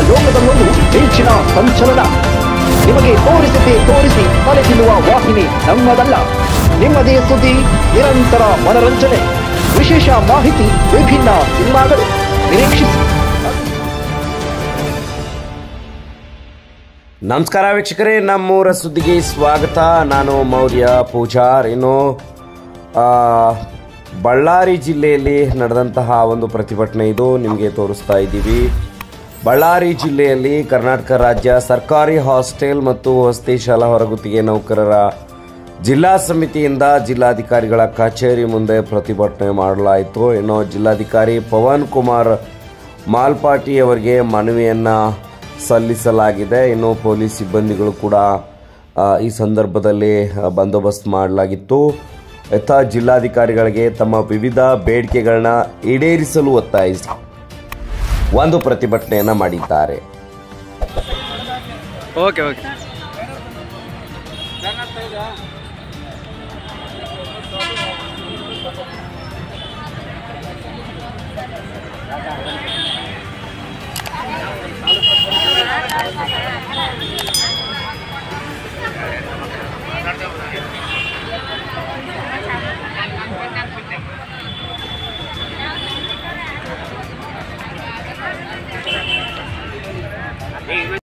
ಲೋಕದಲ್ಲೊಂದು ಮಿಂಚಿನ ಸಂಚಲನ ನಿಮಗೆ ತೋರಿಸದೆ ತೋರಿಸಿ ತಲೆ ತಿನ್ನುವ ವಾಹಿನಿ ನಮ್ಮದಲ್ಲ ನಿಮ್ಮದೇ ಸುದ್ದಿ ನಿರಂತರ ಮನರಂಜನೆ ವಿಶೇಷ ಮಾಹಿತಿ ವಿಭಿನ್ನ ಸಿನಿಮಾಗಳು ನಿರೀಕ್ಷಿಸಿ ನಮಸ್ಕಾರ ವೀಕ್ಷಕರೇ ನಮ್ಮೂರ ಸುದ್ದಿಗೆ ಸ್ವಾಗತ ನಾನು ಮೌರ್ಯ ಪೂಜಾರ್ ಇನ್ನು ಆ, ಬಳ್ಳಾರಿ ಜಿಲ್ಲೆಯಲ್ಲಿ ನಡೆದಂತಹ ಒಂದು ಪ್ರತಿಭಟನೆ ಇದು ನಿಮಗೆ ತೋರಿಸ್ತಾ ಇದ್ದೀವಿ ಬಳ್ಳಾರಿ ಜಿಲ್ಲೆಯಲ್ಲಿ ಕರ್ನಾಟಕ ರಾಜ್ಯ ಸರ್ಕಾರಿ ಹಾಸ್ಟೆಲ್ ಮತ್ತು ವಸತಿ ಶಾಲಾ ಹೊರಗುತ್ತಿಗೆ ನೌಕರರ ಜಿಲ್ಲಾ ಸಮಿತಿಯಿಂದ ಜಿಲ್ಲಾಧಿಕಾರಿಗಳ ಕಚೇರಿ ಮುಂದೆ ಪ್ರತಿಭಟನೆ ಮಾಡಲಾಯಿತು ಇನ್ನು ಜಿಲ್ಲಾಧಿಕಾರಿ ಪವನ್ ಕುಮಾರ್ ಮಾಲ್ಪಾಟಿ ಅವರಿಗೆ ಮನವಿಯನ್ನು ಸಲ್ಲಿಸಲಾಗಿದೆ ಇನ್ನು ಪೊಲೀಸ್ ಸಿಬ್ಬಂದಿಗಳು ಕೂಡ ಆ, ಈ ಸಂದರ್ಭದಲ್ಲಿ ಆ, ಬಂದೋಬಸ್ತ್ ಮಾಡಲಾಗಿತ್ತು ಯಥಾ ಜಿಲ್ಲಾಧಿಕಾರಿಗಳಿಗೆ ತಮ್ಮ ವಿವಿಧ ಬೇಡಿಕೆಗಳನ್ನ ಈಡೇರಿಸಲು ಒತ್ತಾಯಿಸಿ ಒಂದು ಪ್ರತಿಭಟನೆಯನ್ನು ಮಾಡಿದ್ದಾರೆ ಓಕೆ ಓಕೆ